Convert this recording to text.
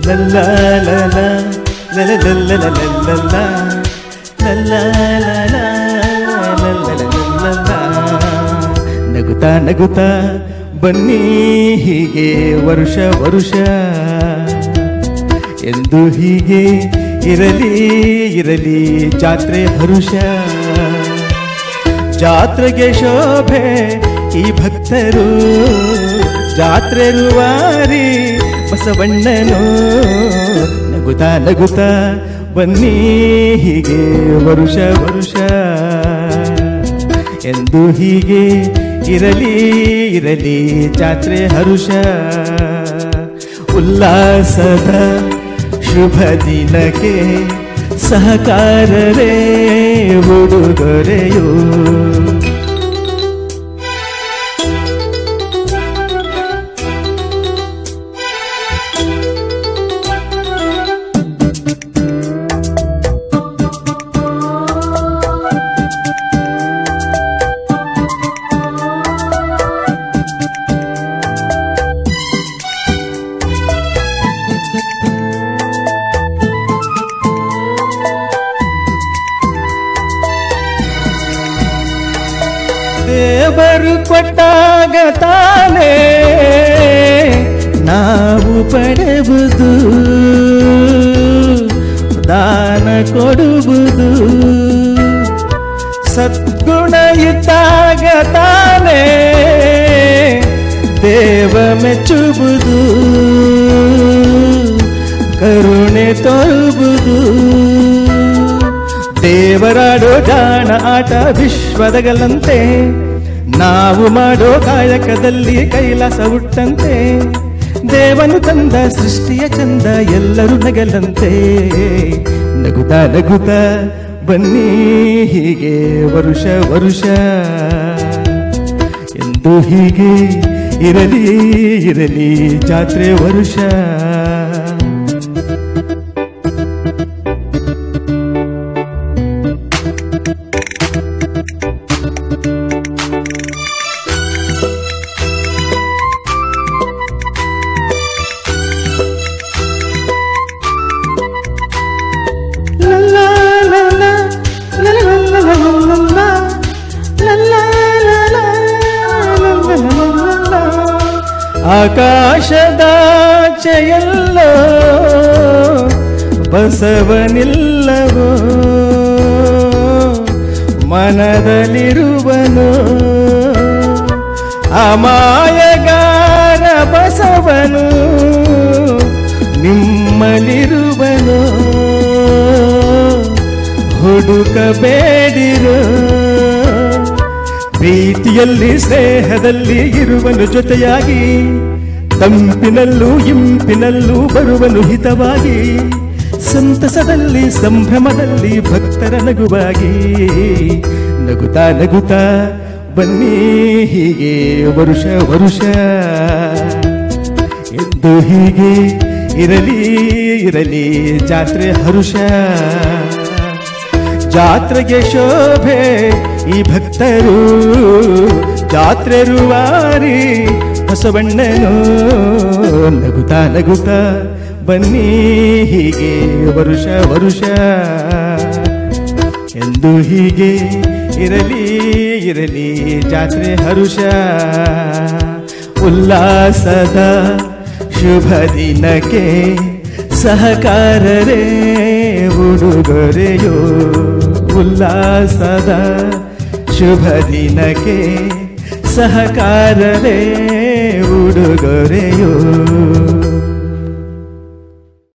ಲಲ್ಲ ಲಲ ಲಲ ಲಲ್ಲ ಲಲ್ಲ ಲಲ್ಲ ಲಲ ಲಲ್ಲ ನಗುತ್ತಾ ನಗುತ್ತಾ ಬನ್ನಿ ಹೀಗೆ ವರುಷ ವರುಷ ಎಂದು ಹೀಗೆ ಇರಲಿ ಇರಲಿ ಜಾತ್ರೆ ಹರುಷ ಜಾತ್ರೆಗೆ ಶೋಭೆ ಈ ಭಕ್ತರು ಜಾತ್ರೆ ರುವಾರಿ ಬಸವಣ್ಣನು ನಗುತ್ತಾ ನಗುತ್ತಾ ಬನ್ನಿ ಹೀಗೆ ವರುಷ ವರುಷ ಎಂದು ಹೀಗೆ ಇರಲಿ ಇರಲಿ ಜಾತ್ರೆ ಹರುಷ ಉಲ್ಲಾಸದ ಶುಭ ದಿನಕ್ಕೆ ಸಹಕಾರರೇ ಉಡುಗೊರೆಯೋ ದೇವರು ಕೊಟ್ಟಾಗ ತಾನೇ ನಾವು ಪಡೆಯುವುದು ದಾನ ಕೊಡುವುದು ಸದ್ಗುಣ ಇದ್ದಾಗ ತಾನೇ ದೇವ ಮೆಚ್ಚುವುದು ಕರುಣೆ ತೋರುವುದು ದೇವರಾಡೋ ಜಾಣ ಆಟ ವಿಶ್ವದಗಲಂತೆ ನಾವು ಮಾಡೋ ಕಾಯಕದಲ್ಲಿ ಕೈಲಾಸ ಹುಟ್ಟಂತೆ ದೇವನು ತಂದ ಸೃಷ್ಟಿಯ ಚಂದ ಎಲ್ಲರೂ ನಗಲಂತೆ ನಗುತ್ತಾ ನಗುತ್ತಾ ಬನ್ನಿ ಹೀಗೆ ವರುಷ ವರುಷ ಎಂದು ಹೀಗೆ ಇರಲಿ ಇರಲಿ ಜಾತ್ರೆ ವರುಷ ಆಕಾಶದಾಚೆಯಲ್ಲೋ ಬಸವನಿಲ್ಲವೋ ಮನದಲ್ಲಿರುವನು ಅಮಾಯಗಾರ ಬಸವನು ನಿಮ್ಮಲ್ಲಿರುವನು ಹುಡುಕಬೇಡಿರು ಪ್ರೀತಿಯಲ್ಲಿ ಸ್ನೇಹದಲ್ಲಿ ಇರುವನು ಜೊತೆಯಾಗಿ ತಂಪಿನಲ್ಲೂ ಇಂಪಿನಲ್ಲೂ ಬರುವನು ಹಿತವಾಗಿ ಸಂತಸದಲ್ಲಿ ಸಂಭ್ರಮದಲ್ಲಿ ಭಕ್ತರ ನಗುವಾಗಿ ನಗುತ್ತಾ ನಗುತ್ತಾ ಬನ್ನಿ ಹೀಗೆ ವರುಷ ವರುಷ ಎಂದು ಹೀಗೆ ಇರಲಿ ಇರಲಿ ಜಾತ್ರೆ ಹರುಷ ಜಾತ್ರೆಗೆ ಶೋಭೆ ಈ ಭಕ್ತರು ಜಾತ್ರೆ ರುವಾರಿ ಬಸವಣ್ಣನು ನಗುತ್ತಾ ನಗುತ್ತಾ ಬನ್ನಿ ಹೀಗೆ ವರುಷ ವರುಷ ಎಂದು ಹೀಗೆ ಇರಲಿ ಇರಲಿ ಜಾತ್ರೆ ಹರುಷ ಉಲ್ಲಾಸದ ಶುಭ ದಿನಕ್ಕೆ ಸಹಕಾರರೇ ಉಡುಗೊರೆಯೋ ಉಲ್ಲಾಸದ ಶುಭ ದಿನಕ್ಕೆ ಸಹಕಾರರೇ ಉಡುಗೊರೆಯೋ